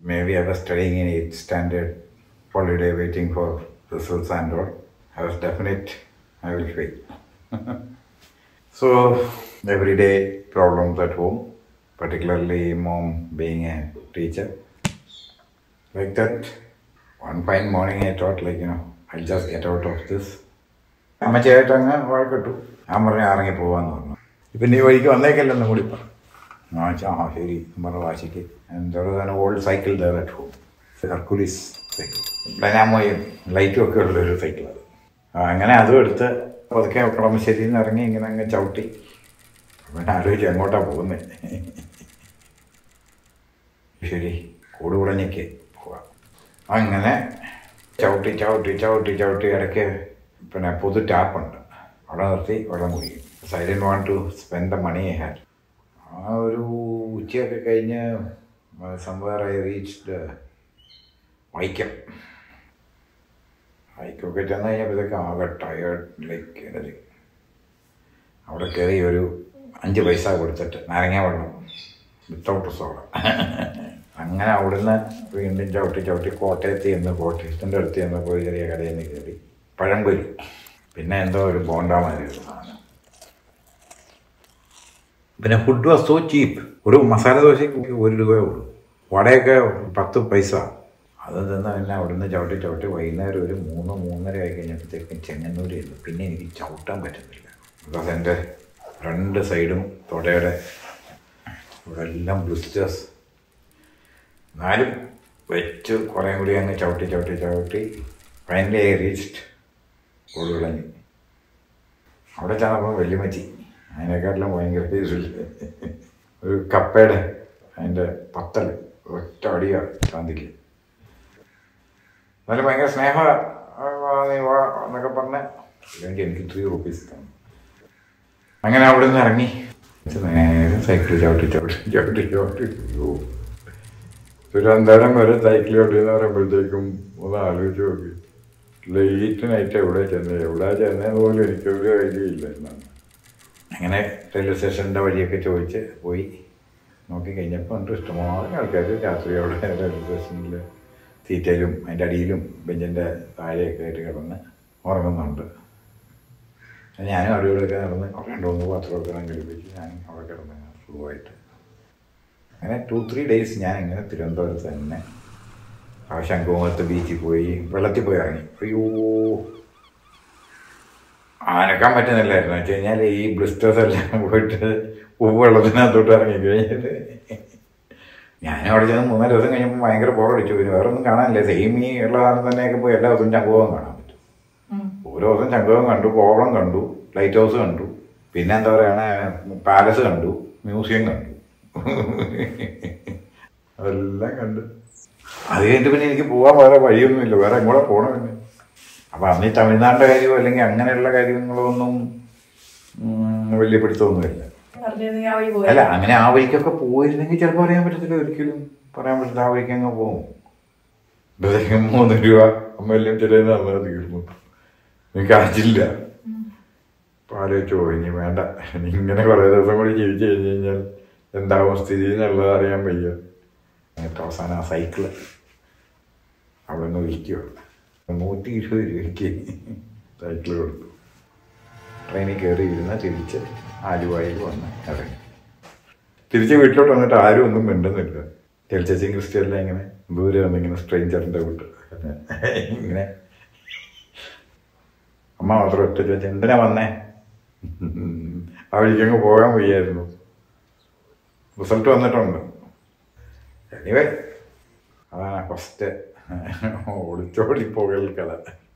Maybe I was studying in 8th standard holiday waiting for results and all. I was definite I will fail. so, everyday problems at home, particularly mom being a teacher. Like that, one fine morning I thought, like, you know, I'll just get out of this. അമ്മച്ചായിട്ട് അങ്ങ് വഴക്കിട്ടു ഞാൻ പറഞ്ഞു ഇറങ്ങി പോവാന്ന് പറഞ്ഞു ഇപ്പം ഈ വഴിക്ക് വന്നേക്കല്ലെന്നും കൂടി പറഞ്ഞു ഞാൻ വെച്ചാൽ ആ ശരി എന്ന് പറഞ്ഞ വാശിക്ക് എന്താ old cycle there at home Hercules cycle ഡൈനാമോയും ലൈറ്റും ഒക്കെ ഉള്ളൊരു സൈക്കിൾ അത് ആ, അങ്ങനെ അതും എടുത്ത് പതുക്കെ കളമശ്ശേരിയിൽ നിന്ന് ഇറങ്ങി ഇങ്ങനെ അങ്ങ് ചവിട്ടി പിന്നെ ആലോചിച്ച് എങ്ങോട്ടാ പോകുന്നത് ശരി കൂട് കുടഞ്ഞേക്ക് പോവാം അങ്ങനെ ചവിട്ടി ചവിട്ടി ചവിട്ടി ചവിട്ടി ഇടയ്ക്ക് പിന്നെ പൊതു ടാപ്പുണ്ട് അവിടെ നിർത്തി വെള്ളം കുടിക്കും silent want to spend the money had ആ ഒരു ഉച്ചയൊക്കെ കഴിഞ്ഞ് സംവേർ ഐ റീച്ച്ഡ് വൈക്കം വൈക്കമൊക്കെ ചെന്ന് കഴിഞ്ഞപ്പോഴത്തേക്ക് ആകെ ടയേർഡ് ലൈക്ക് എനർജി അവിടെ കയറി ഒരു അഞ്ച് പൈസ കൊടുത്തിട്ട് നാരങ്ങ വെള്ളം വിത്തൗട്ട് സോഡ അങ്ങനെ അവിടുന്ന് വീണ്ടും ചവിട്ടി ചവിട്ടി കോട്ടയത്ത് ചെന്ന് കോട്ടയത്തിൻ്റെ അടുത്ത് ചെന്നപ്പോൾ ഒരു ചെറിയ കടയിൽ നിന്ന് കയറി പഴംപൊരി പിന്നെ എന്തോ ഒരു ബോണ്ടാമാതിരി ഒരു സാധനം പിന്നെ ഫുഡ് വാസ് സോ ചീപ്പ് ഒരു മസാല ദോശയ്ക്ക് ഒരു രൂപയേ ഉള്ളൂ വടയൊക്കെ പത്ത് പൈസ അത് തിന്ന് പിന്നെ അവിടുന്ന് ചവിട്ടി ചവിട്ടി വൈകുന്നേരം ഒരു മൂന്ന് മൂന്നര ആയി കഴിഞ്ഞപ്പോഴത്തേക്കും ചെങ്ങന്നൂര് ചെന്നു പിന്നെ എനിക്ക് ചവിട്ടാൻ പറ്റുന്നില്ല ബിക്കോസ് എൻ്റെ രണ്ട് സൈഡും തൊടയുടെ ഇവിടെ എല്ലാം ബ്ലിസ്റ്റേഴ്സ് എന്നാലും വെച്ച് കുറേ കൂടി അങ്ങ് ചവിട്ടി ചവിട്ടി ചവിട്ടി ഫൈനലി ഐ റീച്ച്ഡ് കൊടുവിളഞ്ഞു അവിടെ ചെന്നപ്പോൾ വെല്ലുമച്ചി അതിനെക്കാട്ടിലും ഭയങ്കര ഇതിൽ ഒരു കപ്പയുടെ അതിൻ്റെ പത്തൽ ഒറ്റ അടിയ കാന്തിക്ക് എന്നാലും ഭയങ്കര സ്നേഹ ആ, വാ, നീ വാ എന്നൊക്കെ പറഞ്ഞ് ഇല്ലെങ്കിൽ എനിക്ക് ത്രീ റുപ്പീസ് തന്നു അങ്ങനെ അവിടെ നിന്ന് ഇറങ്ങി നേരെ സൈക്കിൾ ചവിട്ടി ചവിട്ടി ചവിട്ടി ചവിട്ടി അയ്യോ. തിരുവനന്തപുരം വരെ സൈക്കിൾ ചവിട്ടി എന്ന് പറയുമ്പോഴത്തേക്കും ഒന്ന് ആലോചിച്ച് നോക്കി ലേറ്റ് നൈറ്റ് എവിടെ ചെന്നത് എവിടെ ചെന്നതെന്ന് പോലും എനിക്കൊരു ഐഡിയ ഇല്ലായിരുന്നു അങ്ങനെ റെയിൽവേ സ്റ്റേഷൻ്റെ വഴിയൊക്കെ ചോദിച്ച് പോയി നോക്കി കഴിഞ്ഞപ്പോൾ ഉണ്ട് ഇഷ്ടംപോലെ ആൾക്കാർ രാത്രി അവിടെ റെയിൽവേ സ്റ്റേഷനിൽ സീറ്റയിലും അതിൻ്റെ അടിയിലും ബെഞ്ചിൻ്റെ താഴെയൊക്കെ ആയിട്ട് കിടന്ന് ഉറങ്ങുന്നുണ്ട് ഞാനും അടിയോടൊക്കെ നടന്ന് രണ്ട് മൂന്ന് പത്രമൊക്കെ ഘടിപ്പിച്ച് ഞാൻ അവിടെ കിടന്ന് സുഖമായിട്ട് അങ്ങനെ ടു ത്രീ ഡേയ്സ് ഞാൻ ഇങ്ങനെ തിരുവനന്തപുരത്ത് തന്നെ ആ ശംഖുമുഖത്ത് ബീച്ചിൽ പോയി വെള്ളത്തിൽ പോയി ഇറങ്ങി അയ്യോ ആനക്കാൻ പറ്റുന്നില്ലായിരുന്നു വെച്ച് കഴിഞ്ഞാൽ ഈ ബ്ലിസ്റ്റേഴ്സ് എല്ലാം പോയിട്ട് ഉപ്പ് വെള്ളത്തിനകത്തോട്ട് ഇറങ്ങി കഴിഞ്ഞിട്ട് ഞാനും അവിടെ ചെന്ന് മൂന്നാല് ദിവസം കഴിഞ്ഞപ്പോൾ ഭയങ്കര ബോറടിച്ചു പിന്നെ വേറെ ഒന്നും കാണാനില്ല സെയിം ഈ ഉള്ള കാലം തന്നെയൊക്കെ പോയി എല്ലാ ദിവസവും ചങ്കുവം കാണാൻ പറ്റും ഓരോ ദിവസം ചങ്കുവം കണ്ടു കോവളം കണ്ടു ലൈറ്റ് ഹൗസ് കണ്ടു പിന്നെ എന്താ പറയുക പാലസ് കണ്ടു മ്യൂസിയം കണ്ടു അതെല്ലാം കണ്ടു അത് കഴിഞ്ഞിട്ട് പിന്നെ എനിക്ക് പോകാൻ വേറെ വഴിയൊന്നുമില്ല വേറെ എങ്ങോട്ട് പോകണം പിന്നെ അപ്പം അന്ന് ഈ തമിഴ്നാടിൻ്റെ കാര്യമോ അല്ലെങ്കിൽ അങ്ങനെയുള്ള കാര്യങ്ങളോ ഒന്നും ഉം, വലിയ പിടുത്തമൊന്നുമില്ല പറഞ്ഞിരുന്നെങ്കിൽ ആ വഴി പോയി അല്ല അങ്ങനെ ആ വഴിക്കൊക്കെ പോയിരുന്നെങ്കിൽ ചിലപ്പോൾ അറിയാൻ പറ്റത്തില്ല ഒരിക്കലും പറയാൻ പറ്റില്ല ആ വഴിക്ക് അങ്ങ് പോകും ഇപ്പോഴത്തേക്കും മൂന്ന് രൂപ അമ്മയെല്ലാം ചില തന്നത് തീർന്നു എനിക്ക് ആച്ചില്ല അപ്പം ആലോചിച്ചു പോയി ഇനി വേണ്ട ഇനി ഇങ്ങനെ കുറേ ദിവസം കൂടി ജീവിച്ചു കഴിഞ്ഞ് കഴിഞ്ഞാൽ എന്താവും സ്ഥിതി എന്നുള്ളത് അറിയാൻ വയ്യ എന്നിട്ട് അവസാനം ആ സൈക്കിള് അവിടെ നിന്ന് വിൽക്കുക നൂറ്റി ഇരുപത് രൂപയ്ക്ക് സൈക്കിൾ കൊടുത്തു ട്രെയിനിൽ കയറി ഇരുന്ന് തിരിച്ച് ആലുവായിൽ വന്ന് ഇറങ്ങി തിരിച്ച് വീട്ടിലോട്ട് വന്നിട്ട് ആരും ഒന്നും മിണ്ടുന്നില്ല തെളിച്ചേച്ചി ക്രിസ്ത്യല്ല ഇങ്ങനെ ദൂരെ വന്നിങ്ങനെ സ്ട്രെയിഞ്ചറിൻ്റെ വീട്ട് ഇങ്ങനെ അമ്മ മാത്രം ഒറ്റ ചോദിച്ചു എന്തിനാ വന്നേ ആ വഴിക്കങ്ങ് പോകാൻ വയ്യായിരുന്നു റിസൾട്ട് വന്നിട്ടുണ്ട് എനിവേ അതാണ് ഫസ്റ്റ് ഒളിച്ചോടി പോകൽ കഥ